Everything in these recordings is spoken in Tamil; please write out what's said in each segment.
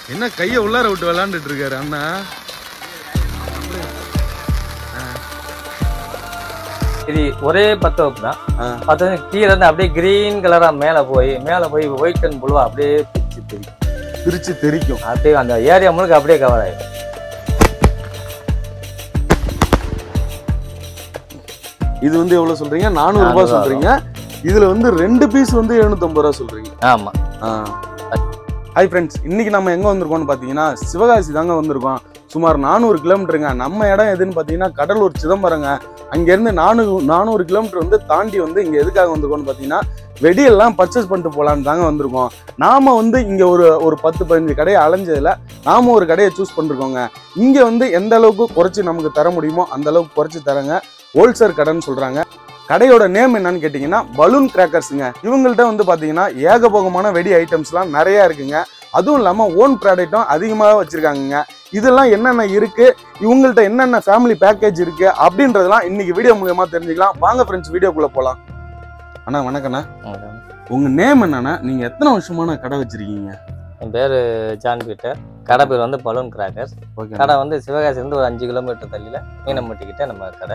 என்ன கையை உள்ளார விட்டு விளாண்டுட்டு இருக்காரு அண்ணா இது ஒரே பத்து வகுப்பு தான் ஆ. பத்து வந்து கீழே இருந்து அப்படியே கிரீன் கலரா மேல போய் மேல போய் ஒயிட் அண்ட் புழுவா அப்படியே பிச்சு தெரியும் பிரிச்சு தெரிக்கும் அப்படியே அந்த ஏரியா முழுக்க அப்படியே கவர் ஆயிடும் இது வந்து எவ்வளவு சொல்றீங்க நானூறு ரூபாய் நானூறு சொல்றீங்க இதுல வந்து ரெண்டு பீஸ் வந்து எழுநூத்தம்பது ரூபா சொல்றீங்க ஆமா ஹாய் ஃப்ரெண்ட்ஸ் இன்னைக்கு நம்ம எங்க வந்திருக்கோம்னு பாத்தீங்கன்னா சிவகாசி தாங்க வந்திருக்கோம் சுமார் நானூறு கிலோமீட்டருங்க நம்ம இடம் எதுன்னு பாத்தீங்கன்னா கடலூர் சிதம்பரங்க அங்கேருந்து நானூறு நானூறு கிலோமீட்டர் வந்து தாண்டி வந்து இங்க எதுக்காக வந்திருக்கோம்னு பாத்தீங்கன்னா வெடியெல்லாம் பர்ச்சேஸ் பண்ணிட்டு போலான்னு தாங்க வந்திருக்கோம் நாம வந்து இங்க ஒரு ஒரு பத்து பதினஞ்சு கடையை அலைஞ்சதுல நாம ஒரு கடையை சூஸ் பண்ணிருக்கோங்க இங்க வந்து எந்த அளவுக்கு குறைச்சி நமக்கு தர முடியுமோ அந்த அளவுக்கு குறைச்சி தரங்க ஹோல்சேல் கடைன்னு சொல்றாங்க கடையோட நேம் என்னன்னு கேட்டிங்கன்னா பலூன் கிராக்கர்ஸுங்க இவங்கள்ட்ட வந்து பார்த்தீங்கன்னா ஏகபோகமான வெடி ஐட்டம்ஸ்லாம் நிறையா இருக்குங்க அதுவும் இல்லாமல் ஓன் ப்ராடக்ட்டும் அதிகமாக வச்சுருக்காங்கங்க இதெல்லாம் என்னென்ன இருக்கு இவங்கள்ட்ட என்னென்ன ஃபேமிலி பேக்கேஜ் இருக்கு அப்படின்றதெல்லாம் இன்னைக்கு வீடியோ மூலியமா தெரிஞ்சுக்கலாம் வாங்க ஃப்ரெண்ட்ஸ் வீடியோக்குள்ள போகலாம் அண்ணா வணக்கண்ணா உங்க நேம் என்னண்ணா நீங்க எத்தனை வருஷமான கடை வச்சிருக்கீங்க என் பேரு ஜான் பீட்டர் கடை பேர் வந்து பலூன் கிராக்கர்ஸ் ஓகே கடை வந்து சிவகாசி இருந்து ஒரு அஞ்சு கிலோமீட்டர் தள்ளியில மீனம்பட்டிக்கிட்ட நம்ம கடை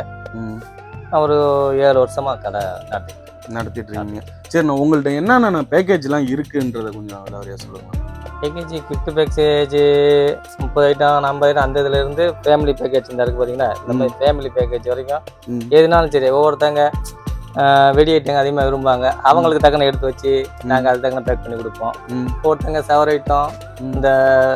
நான் ஒரு ஏழு வருஷமா கடை நடத்தி நடத்திட்டு இருக்கீங்க சரிண்ணா உங்கள்ட்ட என்னென்ன பேக்கேஜ்லாம் இருக்குன்றத கொஞ்சம் விளாவரியா சொல்லுங்க பேக்கேஜ் கிஃப்ட் பேக்கேஜ் முப்பது ஐட்டம் ஐம்பது ஐட்டம் அந்த இதுல இருந்து ஃபேமிலி பேக்கேஜ் இந்த இருக்கு பாத்தீங்கன்னா இந்த மாதிரி ஃபேமிலி பேக்கேஜ் வரைக்கும் ம். எதுனாலும் சரி ஒவ்வொருத்தங்க ஆஹ், வெடி ஐட்டங்க அதிகமாக விரும்புவாங்க அவங்களுக்கு தக்கன எடுத்து வச்சு நாங்கள் அது தக்கன பேக் பண்ணி கொடுப்போம் ம், ஒருத்தங்க சவர் ஐட்டம் ம். இந்த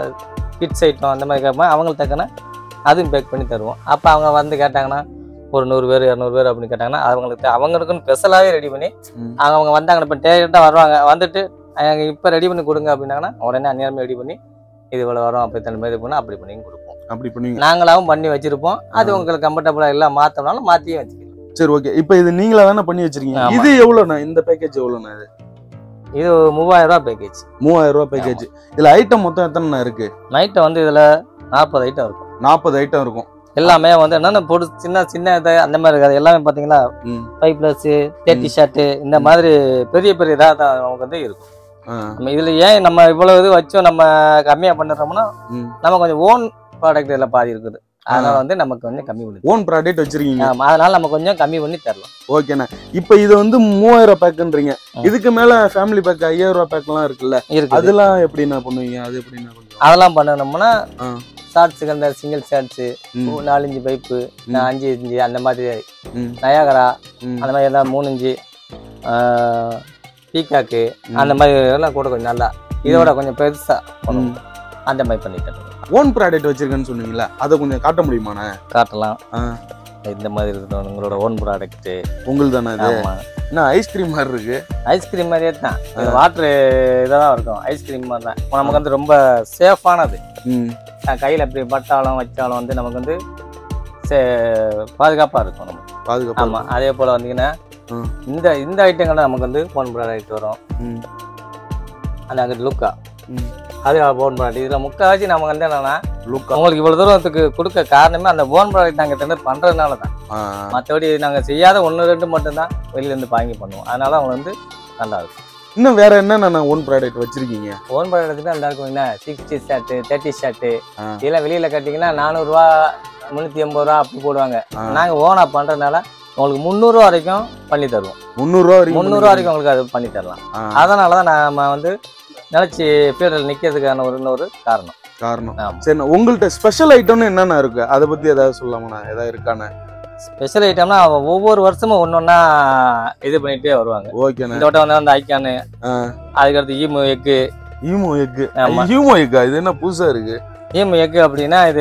கிட்ஸ் ஐட்டம் அந்த மாதிரி கேட்போம் அவங்களுக்கு தக்கன அதுவும் பேக் பண்ணி தருவோம் அப்போ அவங்க வந்து கேட்டாங்கன்னா ஒரு நூறு பேர் இரநூறு பேர் அப்படின்னு கேட்டாங்கன்னா அவங்களுக்கு தே- அவங்களுக்குன்னு ஸ்பெஷலாகவே ரெடி பண்ணி ம். அவங்க அவங்க வந்தாங்க இப்போ டேரெக்டாக வருவாங்க வந்துட்டு எனக்கு இப்போ ரெடி பண்ணி கொடுங்க அப்படின்னாங்கன்னா உடனே அந்நேரமே ரெடி பண்ணி இது இவ்வளோ வரும் அப்படி தண்ணி மாதிரி பண்ணால் அப்படி பண்ணி கொடுப்போம் அப்படி பண்ணுவீங்க நாங்களாவும் பண்ணி வச்சிருப்போம் அது உங்களுக்கு கம்ஃபர்டபுளாக எல்லாம் மாற்றினாலும் மாற்றியே வச்சுக்கலாம் சரி ஓகே இப்போ இது நீங்களா தானே பண்ணி வச்சிருக்கீங்க ஆமா. இது எவ்வளோண்ணா இந்த பேக்கேஜ் எவ்வளோண்ணா இது இது மூவாயிரம் ரூபா பேக்கேஜ் மூவாயிரம் ரூபாய் பேக்கேஜ் இதுல ஐட்டம் மொத்தம் எத்தனை இருக்கு நைட்டை வந்து இதில் நாற்பது ஐட்டம் இருக்கும் நாற்பது ஐட்டம் இருக்கும் எல்லாமே வந்து என்னென்ன பொடு சின்ன சின்ன இது அந்த மாதிரி இருக்காது எல்லாமே பார்த்தீங்கன்னா ம். ஃபைவ் ப்ளஸ் தேர்ட்டி ஷர்ட்டு இந்த மாதிரி பெரிய பெரிய இதாக தான் நமக்கு வந்து இருக்கும் ஆ, நம்ம இதில் ஏன் நம்ம இவ்வளோ இது வச்சோம் நம்ம கம்மியாக பண்ணிடுறோம்னா ம். நம்ம கொஞ்சம் ஓன் ப்ராடக்ட் இதில் பாதி இருக்குது அதனால வந்து நமக்கு கொஞ்சம் கம்மி பண்ணி ஓன் ப்ராடக்ட் வச்சிருக்கீங்க ஆமா அதனால நம்ம கொஞ்சம் கம்மி பண்ணி தரலாம் ஓகேண்ணா இப்போ இது வந்து மூவாயிரம் பேக்குன்றீங்க ம். இதுக்கு மேல ஃபேமிலி பேக் ஐயாயிரம் ரூபாய் பேக்லாம் இருக்குல்ல இருக்குது அதெல்லாம் எப்படிண்ணா பண்ணுவீங்க அது எப்படிண்ணா கொஞ்சம் அதெல்லாம் பண்ணணும்னா ஆ. ஷார்ட்ஸுக்கு அந்த சிங்கிள் ஷார்ட்ஸு ம், நாலஞ்சு பைப்பு ம். அஞ்சு இஞ்சு அந்த மாதிரி ம், நயாகரா ம். அந்த மாதிரி எல்லாம் மூணு இஞ்சு பீகாக்கு ம். அந்த மாதிரி எல்லாம் கூட கொஞ்சம் நல்லா இதோட கொஞ்சம் பெருசா ம். பண்ணணும் அந்த மாதிரி பண்ணிட்டு ஓன் ப்ராடக்ட் வச்சிருக்கேன்னு சொன்னீங்களா அதை கொஞ்சம் காட்ட முடியுமாண்ணா காட்டலாம் ஆ. இந்த மாதிரி இருக்கணும் உங்களோட ஓன் ப்ராடக்ட் உங்களுக்கு தானே இது ஆமா என்ன ஐஸ்கிரீம் மாதிரி இருக்கு ஐஸ்கிரீம் மாதிரியே தான் வாட்டர் இதாக தான் இருக்கும் ஐஸ்கிரீம் மாதிரி தான் இப்போ நமக்கு வந்து ரொம்ப சேஃபானது ம், கையில் இப்படி பட்டாலும் வச்சாலும் வந்து நமக்கு வந்து சே பாதுகாப்பாக இருக்கும் நமக்கு பாதுகாப்பா ஆமாம் அதே போல் வந்தீங்கன்னா ம். இந்த இந்த ஐட்டங்கள் தான் நமக்கு வந்து போன் ப்ராடக்ட் வரும் ம், அந்த அங்கே லுக்கா ம். அது போன் ப்ராடக்ட் இதில் முக்கால்வாசி நமக்கு வந்து என்னன்னா லுக்கா உங்களுக்கு இவ்வளோ தூரத்துக்கு கொடுக்க காரணமே அந்த போன் ப்ராடக்ட் நாங்கள் டெண்டர் பண்ணுறதுனால தான் ஆ, மற்றபடி நாங்கள் செய்யாத ஒன்று ரெண்டு மட்டும்தான் வெளியிலேருந்து வாங்கி பண்ணுவோம் அதனால அவங்க வந்து நல்லா இருக்கும் இன்னும் வேற என்னென்ன ஓன் ப்ராடக்ட் வச்சிருக்கீங்க ஓன் ப்ராடக்ட் அந்த இருக்குங்க சிக்ஸ்டி ஷர்ட்டு தேர்ட்டி ஷர்ட்டு ஆ. இதெல்லாம் வெளியில் கட்டிங்கன்னா நானூறுரூவா முந்நூற்றி எண்பது ரூபா அப்படி போடுவாங்க ஆ. நாங்கள் ஓனாக பண்ணுறதுனால உங்களுக்கு முந்நூறுரூவா வரைக்கும் பண்ணி தருவோம் முந்நூறுரூவா வரைக்கும் முந்நூறுரூவா வரைக்கும் உங்களுக்கு அது பண்ணி தரலாம் ஆ, அதனால தான் நம்ம வந்து நினச்சி ஃபீல்டில் நிற்கிறதுக்கான ஒரு இன்னொரு காரணம் காரணம் ஆமாம் சரிண்ணா உங்கள்ட்ட ஸ்பெஷல் ஐட்டம்னு என்னென்ன இருக்கு அதை பத்தி ஏதாவது சொல்லாமண்ணா ஏதாவது இருக்காண்ணா ஸ்பெஷல் ஐட்டம்னா அவ ஒவ்வொரு வருஷமும் ஒன்று ஒன்றா இது பண்ணிகிட்டே வருவாங்க ஓகேண்ணா இந்த வட்டம் வந்து அந்த ஐக்கானு ஆ. அதுக்கடுத்து ஈமு எக்கு ஈமோ எக்கு ஆமா. ஈமோ எக்கா இது என்ன புதுசா இருக்கு ஈமு எக்கு அப்படின்னா இது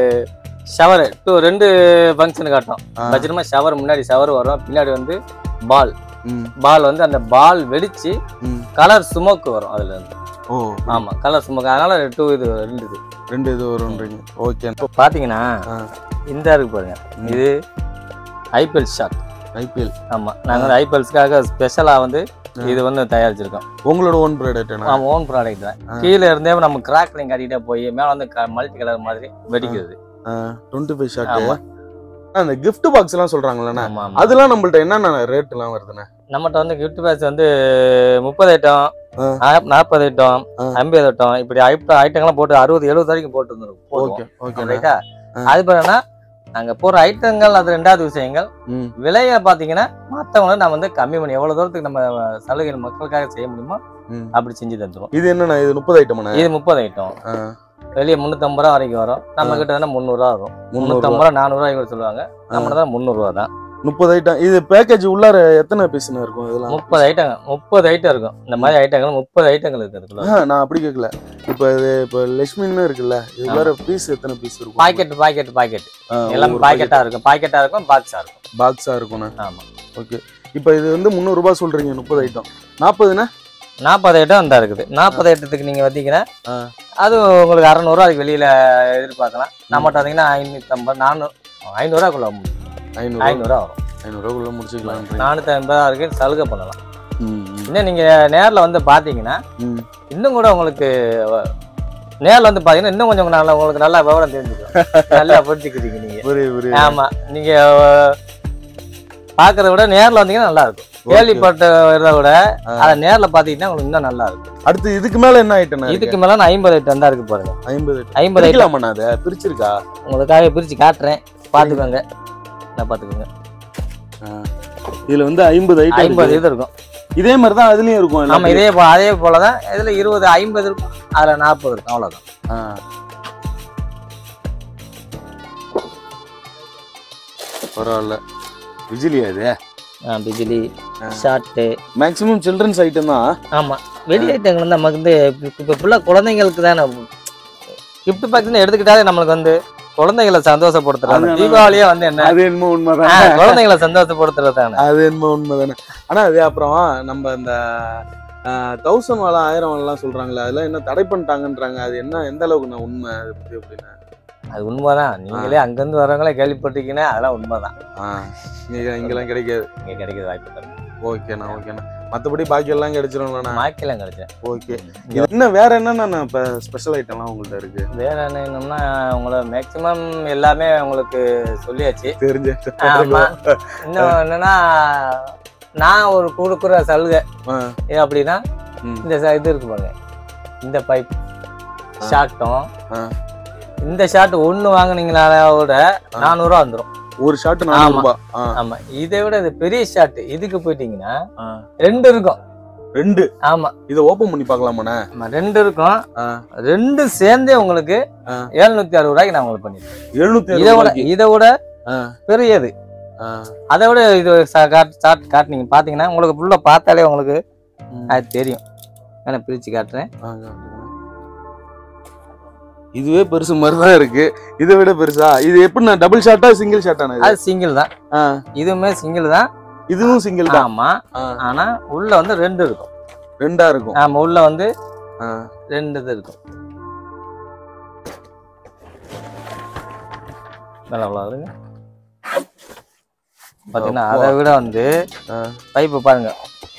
ஷவர் டூ ரெண்டு ஃபங்க்ஷன் காட்டும் ஆ. வச்சிருமா ஷவர் முன்னாடி ஷவர் வரும் பின்னாடி வந்து பால் ம், பால் வந்து அந்த பால் வெடிச்சு ம். கலர் ஸ்மோக் வரும் அதுல இருந்து ஓ ஆமா கலர் ஸ்மோக் அதனால டூ இது ரெண்டு இது ரெண்டு இது வரும்ன்றீங்க ஓகே இப்போ பாத்தீங்கன்னா ஆ. இந்த இருக்கு பாருங்க ம். இது ஐபிஎல் ஷாட் ஐபிஎல் ஆமா நாங்க வந்து ஐபிஎல்ஸ்க்காக ஸ்பெஷலா வந்து ஆ. இது வந்து தயாரிச்சிருக்கோம் உங்களோட ஓன் ப்ராடக்ட் என்ன ஆமா ஓன் ப்ராடக்ட் தான் ஆ. கீழே இருந்தே நம்ம கிராக்லிங் கட்டிட்டே போய் மேல வந்து மல்டி கலர் மாதிரி வெடிக்கிறது டுவெண்ட்டி ஃபைவ் ஷாட் ஆமா அந்த gift பாக்ஸ் எல்லாம் சொல்றாங்கல்லண்ணா ஆமா ஆமா அதெல்லாம் நம்மள்ட்ட என்னென்ன ரேட் எல்லாம் வருதுண்ணே நம்மகிட்ட வந்து கிஃப்ட் பேட்ச் வந்து முப்பது ஐட்டம் ஆ. நாற்பது ஐட்டம் ஆ. ஐம்பது ஐட்டம் இப்படி ஐட்டம் ஐட்டங்கள்லாம் போட்டு அறுபது எழுபது வரைக்கும் போட்டு வந்துருக்கும் ஓகே ஓகே ரைட்டா ஆ. அது பிறகுனா நாங்க போற ஐட்டங்கள் அது ரெண்டாவது விஷயங்கள் ம் விலையை பாத்தீங்கன்னா மத்தவங்கள நம்ம வந்து கம்மி பண்ணி எவ்வளவு தூரத்துக்கு நம்ம சலுகை மக்களுக்காக செய்ய முடியுமோ ம். அப்படி செஞ்சு தந்துரும் இது என்னண்ணா இது முப்பது ஐட்டமாண்ணா இது முப்பது ஐட்டம் ஆ. வெளியே முந்நூற்றம்பது ரூபா வரைக்கும் வரும் நம்ம கிட்ட தானே முந்நூறுரூவா வரும் முந்நூறு முந்நூற்றம்பது ரூபா நானூறுரூவா கூட சொல்லுவாங்க நம்ம தான் முந்நூறுரூவா தான் முப்பது ஐட்டம் இது பேக்கேஜ் உள்ளார எத்தனை பீஸ்ண்ணா இருக்கும் இதெல்லாம் முப்பது ஐட்டங்க முப்பது ஐட்டம் இருக்கும் இந்த மாதிரி ஐட்டங்கள் முப்பது ஐட்டங்கள் இருக்கு அதுக்குள்ள ஆ, நான் அப்படி கேட்கல இப்போ இது இப்போ லட்சுமின்னு இருக்குல்ல இது உள்ளார பீஸ் எத்தனை பீஸ் இருக்கும் பாக்கெட் பாக்கெட் பாக்கெட் எல்லாமே பாக்கெட்டா இருக்கும் பாக்கெட்டா இருக்கும் பாக்ஸா இருக்கும் பாக்ஸா இருக்கும்ண்ணா ஆமா ஓகே இப்போ இது வந்து முந்நூறு ரூபாய் சொல்றீங்க முப்பது ஐட்டம் நாற்பதுண்ணா நாற்பது ஐட்டம் இந்த இருக்குது நாற்பது ஐட்டத்துக்கு நீங்க வந்தீங்கன்னா ஆ. அது உங்களுக்கு அறநூறுவா அதுக்கு வெளியில எதிர்பார்க்கலாம் நம்மகிட்ட வந்தீங்கன்னா ஐநூற்றம்பது நானூறு ஐநூறுவாக்குள்ள முடியும் ஐநூறு ஐநூறுவா வரும் ஐநூறுரூவாக்குள்ள முடிச்சுக்கலாம் நானூற்றி ஐம்பதா இருக்கு சலுகை பண்ணலாம் ம் ம், இன்னும் நீங்க நேர்ல வந்து பாத்தீங்கன்னா ம் இன்னும் கூட உங்களுக்கு வ- நேர்ல வந்து பாத்தீங்கன்னா இன்னும் கொஞ்சம் நல்லா உங்களுக்கு நல்லா விவரம் தெரிஞ்சுக்கும் நல்லா புரிஞ்சுக்கிறீங்க நீங்க புரியுது புரியுது ஆமா நீங்க அஹ், பாக்குறத விட நேர்ல வந்தீங்கன்னா நல்லா இருக்கும் கேள்விப்பட்ட இதை விட ஆ. அதை நேர்ல பாத்தீங்கன்னா உங்களுக்கு இன்னும் நல்லா இருக்கும் அடுத்து இதுக்கு மேல என்ன ஐட்டம் இதுக்கு மேல நான் ஐம்பது ஐட்டம் தான் இருக்கு பாருங்க ஐம்பது ஐம்பது ஐட்டம் பிரிக்கலாமாண்ணா அதை பிரிச்சிருக்கா உங்களுக்காக பிரிச்சு காட்டுறேன் பாத்துக்கோங்க நான் பாத்துக்கோங்க இதுல வந்து ஐம்பது ஐட்டம் ஐம்பது இது இருக்கும் இதே மாதிரி தான் அதுலயும் இருக்கும் ஆமா எல்லாத்துலயும். இதே போ- அதே போலதான் இதுல இருபது ஐம்பது இருக்கும் அதுல நாற்பது இருக்கும் அவ்வளவுதான் ஆ. பரவாயில்ல விஜிலியா இது ஆ, பிஜிலி ஆ. ஷார்ட்டு மேக்ஸிமம் சில்ட்ரன்ஸ் ஐட்டம் தான் ஆமா வெளி ஐட்டங்கள் வந்து நமக்கு வந்து இப்போ ஃபுல்லாக குழந்தைங்களுக்கு தானே கிஃப்ட் பேக்ஸ்னு எடுத்துக்கிட்டாலே நம்மளுக்கு வந்து குழந்தைகளை சந்தோஷப்படுத்துறாங்க அது தீபாவளியே வந்து என்ன அது என்னமோ ஆ, உண்மைதான் குழந்தைகளை சந்தோஷப்படுத்துறது தானே அது என்னமோ உண்மைதானே ஆனா அது அப்புறம் நம்ம இந்த தௌசண்ட் வாழ ஆயிரம் வாழலாம் சொல்றாங்களே அதெல்லாம் என்ன தடை பண்ணிட்டாங்கன்றாங்க அது என்ன எந்த அளவுக்கு நான் உண்மை அது பத்தி அப்படின்னா அது உண்மைதான் நீங்களே அங்கேருந்து வரவங்களே கேள்விப்பட்டிருக்கீங்கன்னா அதெல்லாம் உண்மைதான் ஆ இங்க இங்கெல்லாம் கிடைக்காது இங்கே கிடைக்கிற வாய்ப்பு கம்மி ஓகேண்ணா ஓகேண்ணா மற்றபடி பாக்கி எல்லாம் கிடைச்சிரும்லண்ணா மாக்கிலாம் கிடைச்சேன் ஓகே இது இன்னும் வேற என்னென்ன இப்போ ஸ்பெஷல் ஐட்டம்லாம் உங்கள்ட்ட இருக்கு வேற என்ன என்னன்னா உங்களை மேக்சிமம் எல்லாமே உங்களுக்கு சொல்லியாச்சு தெரிஞ்ச ஆமா இன்னும் என்னன்னா நான் ஒரு கொடுக்குற சலுகை ஆ. இது அப்படின்னா ம். இந்த ச- இது இருக்கு பாருங்க இந்த பைப் ஷார்ட்டும் ஆ. இந்த ஷார்ட் ஒண்ணு வாங்குனீங்களா விட நானூறுவா வந்துரும் ஒரு ஷாட் நானூறு ஆமா. ரூபாய் ஆ, ஆமா இதை விட இது பெரிய ஷார்ட் இதுக்கு போயிட்டீங்கன்னா ஆ. ரெண்டு இருக்கும் ரெண்டு ஆமா இதை ஓபன் பண்ணி பார்க்கலாமாண்ணே ஆமா ரெண்டு இருக்கும் ஆ. ரெண்டு சேர்ந்தே உங்களுக்கு ஆ. எழுநூத்தி அறுபது ரூபாய்க்கு நான் உங்களுக்கு பண்ணிருக்கேன் எழுநூத்தி இதை விட அறுபது இதை விட ஆ. பெரியது ஆ. அதை விட இது ஷார்ட் காட்டுனீங்க பாத்தீங்கன்னா உங்களுக்கு ஃபுல்லா பார்த்தாலே உங்களுக்கு அது தெரியும் நான் பிரிச்சு காட்டுறேன் ஆங்க. இதுவே பெருசு மாதிரி தான் இருக்கு இதை விட பெருசா இது எப்படிண்ணா டபுள் ஷாட்டா சிங்கிள் ஷாட்டான இது அது சிங்கிள் தான் ஆ, இதுவுமே சிங்கிள் தான் இதுவும் சிங்கிள் தான் ஆமா ஆ, ஆனா உள்ள வந்து ரெண்டு இருக்கும் ரெண்டா இருக்கும் ஆமா உள்ள வந்து ஆ, ரெண்டு இது இருக்கும் நல்லா அவ்வளோ வருங்க பார்த்தீங்கன்னா அதை விட வந்து ஆ, பைப்பு பாருங்க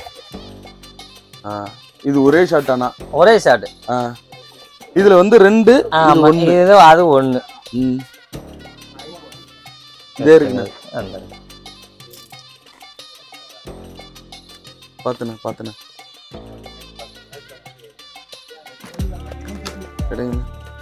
ஆ. இது ஒரே ஷாட்டானா ஒரே ஷாட் ஆ. இதுல வந்து ரெண்டு இது ஆமா ஒண்ணு இது அது ஒண்ணு ம். இதே இருக்குண்ணே அந்த பாத்துண்ணே பாத்துண்ணே கிடைங்க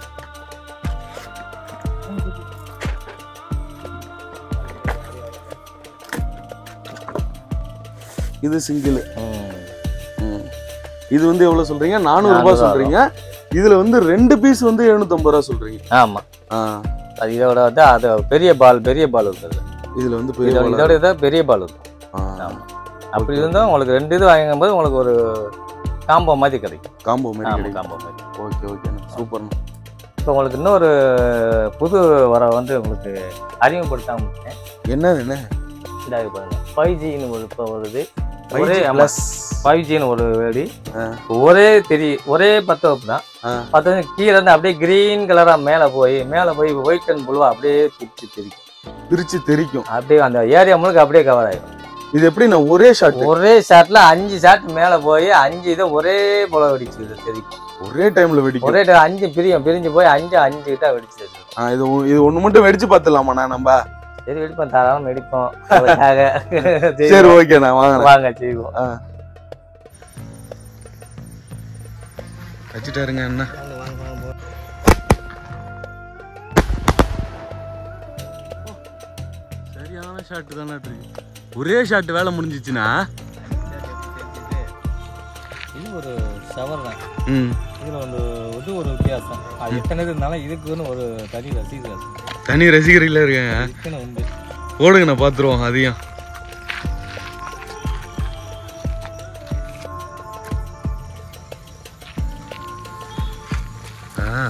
இது சிங்கிள் ம். இது வந்து எவ்வளவு சொல்றீங்க நானூறு ரூபாய் நானூறு சொல்றீங்க இதுல வந்து ரெண்டு பீஸ் வந்து 750 ரூபாய் சொல்றீங்க ஆமா ஆ, அது இதோட வந்து அது பெரிய பால் பெரிய பால் இருக்குது இதுல வந்து பெரிய இதோட ball ஆ இதோட இதை பெரிய பால் இருக்கும் ஆ, ஆமா அப்படி இருந்தால் உங்களுக்கு ரெண்டு இது வாங்கும்போது உங்களுக்கு ஒரு காம்போ மாதிரி கிடைக்கும் காம்போ மாதிரி ஆமா கிடைக்கும் காம்போ மாதிரி ஓகே ஓகேண்ணா சூப்பர்ண்ணா இப்போ உங்களுக்கு இன்னொரு புது வர வந்து உங்களுக்கு அறிமுகப்படுத்தாம இருக்கேன் என்னது என்ன இதாக பாருங்க ஃபைவ் ஜின்னு ஒரு இப்போ வருது ஒரே ஆமா பிளஸ் ஃபைவ் ஜின்னு ஒரு வேடி ஆ. ஒரே தெரிய ஒரே பத்து வகுப்பு தான் ஆ. பத்து வந்து கீழே இருந்து அப்படியே கிரீன் கலரா மேலே போய் மேலே போய் ஒயிட் அண்ட் புழுவா அப்படியே பிரிச்சு தெரிக்கும் பிரிச்சு தெரிக்கும் அப்படியே அந்த ஏரியா முழுக்க அப்படியே கவர் ஆயிடும் இது எப்படி நான் ஒரே ஷாட் ஒரே ஷாட்ல அஞ்சு ஷாட் மேலே போய் அஞ்சு இதை ஒரே போல வெடிச்சு இது தெரிக்கும் ஒரே டைம்ல வெடிக்கும் ஒரே time அஞ்சு பிரியும் பிரிஞ்சு போய் அஞ்சு அஞ்சு கிட்ட வெடிச்சு தெரியும். ஆ, இது ஒ- இது ஒண்ணு மட்டும் வெடிச்சு பார்த்துலாமாண்ணா நம்ம சரி வெடிப்போம் தாராளம் வெடிப்போம் அதுக்காக சரி செய்வோம். ஓகேண்ணா வாங்க வாங்க செய்வோம் வச்சுட்டாருங்க அண்ணா வாங்க வாங்க வாங்க போ. சரியான ஷாட்டு தானே இருக்கு ஒரே ஷாட் வேலை முடிஞ்சிச்சுன்னா இது ஒரு ஷவர் தான் ம் இதில் வந்து இது ஒரு வித்தியாசம் அது எத்தனை இது இருந்தாலும் இதுக்குன்னு ஒரு தனி ரசிகர் தனி ரசிகர்கள் இருக்காங்க இதுக்குன்னு உண்டு போடுங்க நான் பார்த்துருவோம் அதையும் ஆ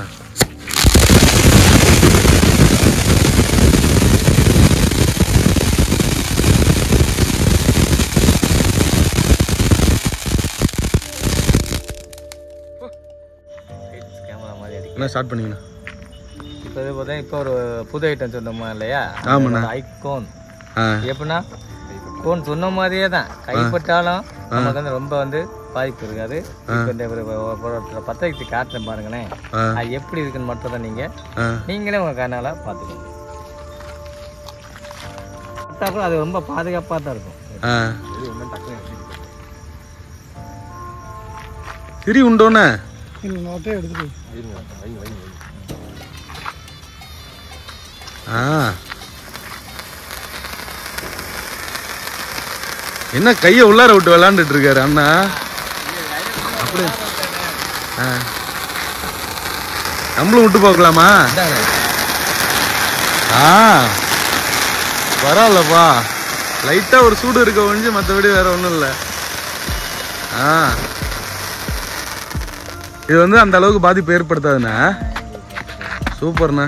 கேமரா மாதிரி அடிக்கும் என்ன ஸ்டார்ட் பண்ணீங்கண்ணா இப்போ இது பார்த்தா இப்போ ஒரு புது ஐட்டம் சொன்னோமா இல்லையா ஆமாண்ணா. ஐகோன் ஆ எப்படின்னா கோன் சொன்ன மாதிரியே தான் கைப்பட்டாலும் நமக்கு வந்து ரொம்ப வந்து பாதிப்பு இருக்காது இப்போ இந்த ஒரு ஒருத்தரை பற்ற வச்சு காட்டுறேன் பாருங்களேன் ஆ அது எப்படி இருக்குன்னு மட்டும் தான் நீங்கள் ஆ நீங்களே உங்கள் கண்ணால் பார்த்துக்கோங்க பட்டாப்புல அது ரொம்ப பாதுகாப்பாக தான் இருக்கும் ஆ இது ஒன்றும் டக்குனு திரி உண்டோண்ணே ஆ என்ன கையை உள்ளார விட்டு விளாண்டுட்டு இருக்காரு அண்ணா அப்படி ஆ நம்மளும் விட்டு பார்க்கலாமா ஆ பரவாயில்லப்பா லைட்டா ஒரு சூடு இருக்க ஒழிஞ்சு மற்றபடி வேற ஒன்றும் இல்லை ஆ இது வந்து அந்த அளவுக்கு பாதிப்பு ஏற்படுத்தாதுண்ணா சூப்பர்ண்ணா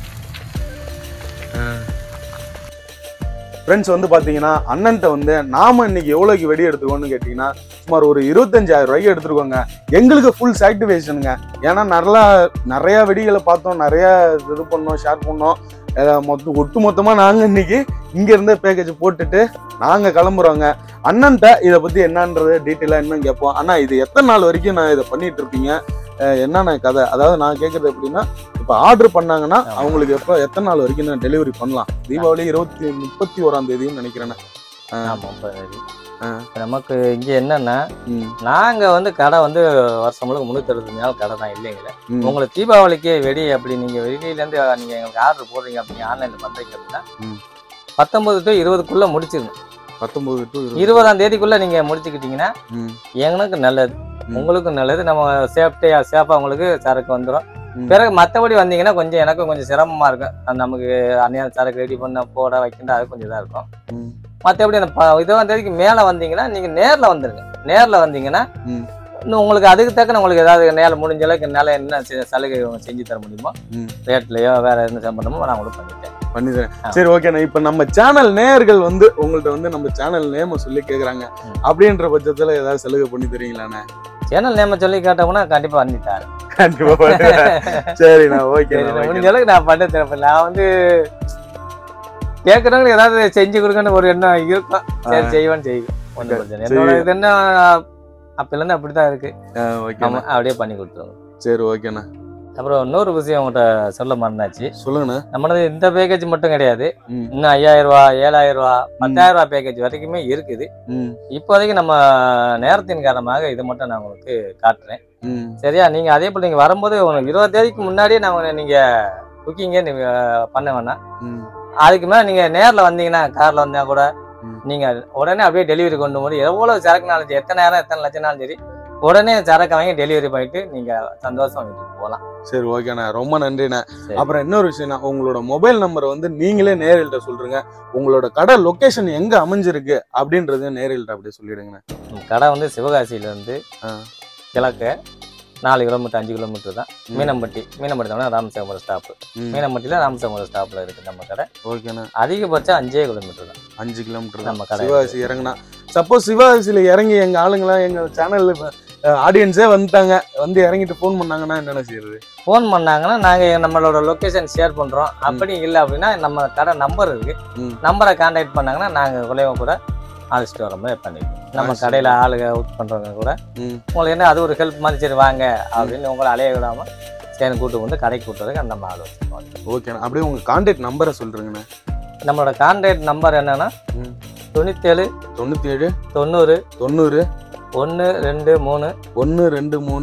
ஃப்ரெண்ட்ஸ் வந்து பார்த்தீங்கன்னா அண்ணன்ட்ட வந்து நாம இன்னைக்கு எவ்வளோக்கு வெடி எடுத்துக்கோன்னு கேட்டிங்கன்னா சுமார் ஒரு இருபத்தஞ்சாயிரம் ரூபாய்க்கு எடுத்துருக்கோங்க எங்களுக்கு ஃபுல் சாக்டிஃபேஷனுங்க ஏன்னா நல்லா நிறையா வெடிகளை பார்த்தோம் நிறையா இது பண்ணோம் ஷேர் பண்ணோம் அஹ் மொத்தம் ஒட்டு மொத்தமாக நாங்கள் இன்னைக்கு இங்கேருந்தே பேக்கேஜ் போட்டுட்டு நாங்கள் கிளம்புறோங்க அண்ணன்ட்ட இதை பற்றி என்னன்றது டீட்டெயிலாக என்னன்னு கேட்போம் அண்ணா இது எத்தனை நாள் வரைக்கும் நான் இதை பண்ணிட்டு இருப்பீங்க அஹ் என்னென்ன கதை அதாவது நான் கேட்குறது எப்படின்னா இப்போ ஆர்டர் பண்ணாங்கன்னா அவங்களுக்கு எப்போ எத்தனை நாள் வரைக்கும் நான் டெலிவரி பண்ணலாம் தீபாவளி இருபத்தி முப்பத்தி ஓராம் தேதின்னு நினைக்கிறேன் ஆமாம் இப்போ ஆ. நமக்கு இங்கே என்னன்னா ம் நாங்கள் வந்து கடை வந்து வருஷம் முழுக்க முந்நூற்றி அறுபத்தஞ்சு நாள் கடை தான் இல்லைங்களே ம். உங்களுக்கு தீபாவளிக்கு வெடி அப்படி நீங்கள் வெளியிலேருந்து நீங்கள் எங்களுக்கு ஆர்டர் போடுறீங்க அப்படி ஆன்லைனில் பண்ணுறீங்க அப்படின்னா ம். பத்தொம்பது டு இருபதுக்குள்ளே முடிச்சிடணும் பத்தொன்பது டு இருபது இருபதாம் தேதிக்குள்ளே நீங்கள் முடிச்சுக்கிட்டீங்கன்னா ம் எங்களுக்கு நல்லது ம். உங்களுக்கும் நல்லது நம்ம சேஃப்டியாக சேஃபாக உங்களுக்கு சரக்கு வந்துடும் ம். பிறகு மற்றபடி வந்தீங்கன்னா கொஞ்சம் எனக்கும் கொஞ்சம் சிரமமாக இருக்கும் அது நமக்கு அந்நியார சரக்கு ரெடி பண்ண போட வைக்கின்ற அது கொஞ்சம் இதாக இருக்கும் ம் மற்றபடி அந்த ப- இருபதாம் தேதிக்கு மேலே வந்தீங்கன்னா நீங்கள் நேரில் வந்துருங்க நேரில் வந்தீங்கன்னா ம். இன்னும் உங்களுக்கு அதுக்கு தக்க உங்களுக்கு ஏதாவது நேரில் முடிஞ்ச அளவுக்கு என்னால் என்ன செ- சலுகை அவங்க செஞ்சு தர முடியுமோ ம். ரேட்லையோ வேற என்ன சம்பந்தமோ நான் உங்களுக்கு பண்ணிட்டேன் பண்ணிடுறேன் ஆ. சரி ஓகேண்ணா இப்போ நம்ம சேனல் நேயர்கள் வந்து உங்கள்ட்ட வந்து நம்ம சேனல் நேம சொல்லி கேக்குறாங்க ம். அப்படின்ற பட்சத்துல ஏதாவது சலுகை பண்ணி தரீங்களாண்ணே சேனல் நேம சொல்லி கேட்டோம்னா கண்டிப்பாக பண்ணி தரேன் கண்டிப்பா பண்ணுறேன். சரிண்ணா சரி, ஓகேண்ணா முடிஞ்ச ஓகே அளவுக்கு நான் பண்ண தரப்பேன் நான் வந்து கேட்குறவங்களுக்கு ஏதாவது செஞ்சு கொடுக்கணும்னு ஒரு எண்ணம் இருக்கும் சரி ஆ. செய்வேன் செய்வேன் ஒன்றும் பிரச்சனை இல்லை. சரி. என்னோட இது என்ன அப்போலேருந்து அப்படி தான் இருக்கு ஓகேண்ணா நம்ம அப்படியே பண்ணி கொடுத்துருவோம் சரி ஓகேண்ணா அப்புறம் இன்னொரு விஷயம் உங்கள்கிட்ட சொல்ல மறந்தாச்சு சொல்லுங்கண்ணா நம்மளது இந்த பேக்கேஜ் மட்டும் கிடையாது ம் இன்னும் ஐயாயிரம் ரூபா ஏழாயிரம் ரூபா பத்தாயிரம் ரூபா பேக்கேஜ் வரைக்குமே இருக்குது ம் இப்போதைக்கு நம்ம நேரத்தின் காரணமாக இதை மட்டும் நான் உங்களுக்கு காட்டுறேன் ம் சரியா நீங்கள் அதே போல் நீங்கள் வரும்போது உங்களுக்கு இருபது தேதிக்கு முன்னாடியே நான் நீங்கள் புக்கிங்கே நீங்கள் பண்ண வேணாம் ம் அதுக்கு மேலே நீங்கள் நேரில் வந்தீங்கன்னா காரில் வந்தா கூட ம். நீங்கள் உடனே அப்படியே டெலிவரி கொண்டு போது எவ்வளோ சரக்குனாலும் சரி எத்தனை நேரம் எத்தனை லட்சம்னாலும் சரி உடனே சரக்கு வாங்கி டெலிவரி பண்ணிட்டு நீங்கள் சந்தோஷம் வீட்டுக்கு போகலாம் சரி ஓகேண்ணா ரொம்ப நன்றிண்ணா சரி. அப்புறம் இன்னொரு விஷயம்னா உங்களோட மொபைல் நம்பரை வந்து நீங்களே நேரில்கிட்ட சொல்றீங்க உங்களோட கடை லொகேஷன் எங்க அமைஞ்சிருக்கு அப்படின்றது நேரில்கிட்ட அப்படியே சொல்லிடுங்கண்ணா நம்ம கடை வந்து சிவகாசியிலேருந்து ஆ. கிழக்கு நாலு கிலோமீட்டர் அஞ்சு கிலோமீட்டர் தான் ம். மீனம்பட்டி மீனம்பட்டி தான் ராமசாமரம் ஸ்டாப்பு ம். மீனம்பட்டியில் ராமசாமரம் ஸ்டாப்பில் இருக்குது நம்ம கடை ஓகேண்ணா அதிகபட்சம் அஞ்சே கிலோமீட்டர் தான் அஞ்சு கிலோமீட்டர் நம்ம தான் கடை சிவகாசி இறங்குனா சப்போஸ் சிவகாசியில இறங்கி எங்க ஆளுங்களாம் எங்க சேனல்ல ஆடியன்ஸே வந்துட்டாங்க வந்து இறங்கிட்டு ஃபோன் பண்ணாங்கன்னா என்னென்ன செய்யறது ஃபோன் பண்ணாங்கன்னா நாங்கள் நம்மளோட லொக்கேஷன் ஷேர் பண்ணுறோம் அப்படி இல்லை அப்படின்னா நம்ம கடை நம்பர் இருக்கு ம். நம்பரை கான்டாக்ட் பண்ணாங்கன்னா நாங்கள் குலைவ கூட அழைச்சிட்டு வர மாதிரி பண்ணிடுவோம் நம்ம சரி. கடையில் ஆளுங்க ஒர்க் பண்ணுறவங்க கூட ம் உங்களுக்கு என்ன அது ஒரு ஹெல்ப் மாதிரி சரி வாங்க அப்படின்னு உங்களை அலைய விடாமல் சரி கூட்டு வந்து கடைக்கு கூட்டு வரதுக்கு நம்ம ஆள் வச்சுருக்கோம் ஓகேண்ணா அப்படியே உங்க கான்டாக்ட் நம்பரை சொல்றேங்கண்ணா நம்மளோட கான்டாக்ட் நம்பர் என்னன்னா ம். தொண்ணூத்தேழு தொண்ணூத்தி ஏழு தொண்ணூறு தொண்ணூறு ஒன்று ரெண்டு மூணு ஒன்று ரெண்டு மூணு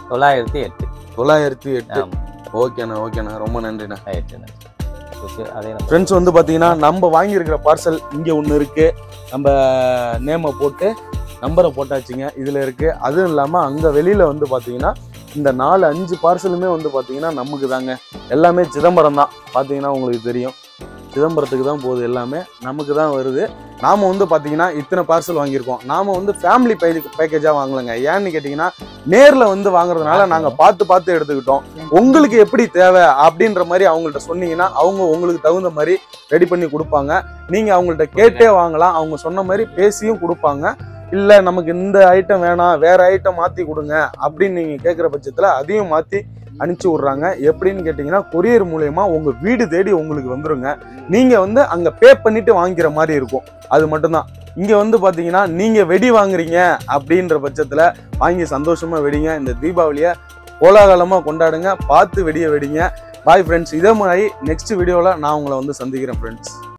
தொள்ளாயிரத்தி எட்டு தொள்ளாயிரத்தி எட்டு ஆமாம் ஓகேண்ணா ஓகேண்ணா ரொம்ப நன்றிண்ணா எட்டுண்ணே ஓகே அதே நம்ம ஃப்ரெண்ட்ஸ் வந்து பார்த்தீங்கன்னா நம்ம வாங்கியிருக்கிற பார்சல் இங்கே ஒன்று இருக்கு நம்ம நேமை போட்டு நம்பரை போட்டாச்சுங்க இதில் இருக்கு அதுவும் இல்லாமல் அங்கே வெளியில் வந்து பார்த்தீங்கன்னா இந்த நாலு அஞ்சு பார்சலுமே வந்து பார்த்தீங்கன்னா நமக்கு தாங்க எல்லாமே சிதம்பரம் தான் பார்த்தீங்கன்னா உங்களுக்கு தெரியும் சிதம்பரத்துக்கு தான் போகுது எல்லாமே நமக்கு தான் வருது நாம் வந்து பார்த்தீங்கன்னா இத்தனை பார்சல் வாங்கியிருக்கோம் நாம் வந்து ஃபேமிலி பேக்கேஜாக வாங்கலைங்க ஏன்னு கேட்டிங்கன்னா நேரில் வந்து வாங்குறதுனால நாங்கள் பார்த்து பார்த்து எடுத்துக்கிட்டோம் உங்களுக்கு எப்படி தேவை அப்படின்ற மாதிரி அவங்கள்ட்ட சொன்னீங்கன்னா அவங்க உங்களுக்கு தகுந்த மாதிரி ரெடி பண்ணி கொடுப்பாங்க நீங்க அவங்கள்ட்ட கேட்டே வாங்கலாம் அவங்க சொன்ன மாதிரி பேசியும் கொடுப்பாங்க இல்ல நமக்கு இந்த ஐட்டம் வேணாம் வேற ஐட்டம் மாத்தி கொடுங்க அப்படின்னு நீங்க கேட்குற பட்சத்துல அதையும் மாத்தி அனுப்பிச்சு விட்றாங்க எப்படின்னு கேட்டிங்கன்னா கொரியர் மூலயமா உங்க வீடு தேடி உங்களுக்கு வந்துருங்க நீங்க வந்து அங்க பே பண்ணிட்டு வாங்கிக்கிற மாதிரி இருக்கும் அது மட்டும்தான் இங்க வந்து பாத்தீங்கன்னா நீங்க வெடி வாங்குறீங்க அப்படின்ற பட்சத்துல வாங்கி சந்தோஷமா வெடிங்க இந்த தீபாவளியை கோலாகலமா கொண்டாடுங்க பார்த்து வெடிய வெடிங்க பாய் ஃப்ரெண்ட்ஸ் இதே மாதிரி நெக்ஸ்ட் வீடியோவில் நான் உங்களை வந்து சந்திக்கிறேன் ஃப்ரெண்ட்ஸ்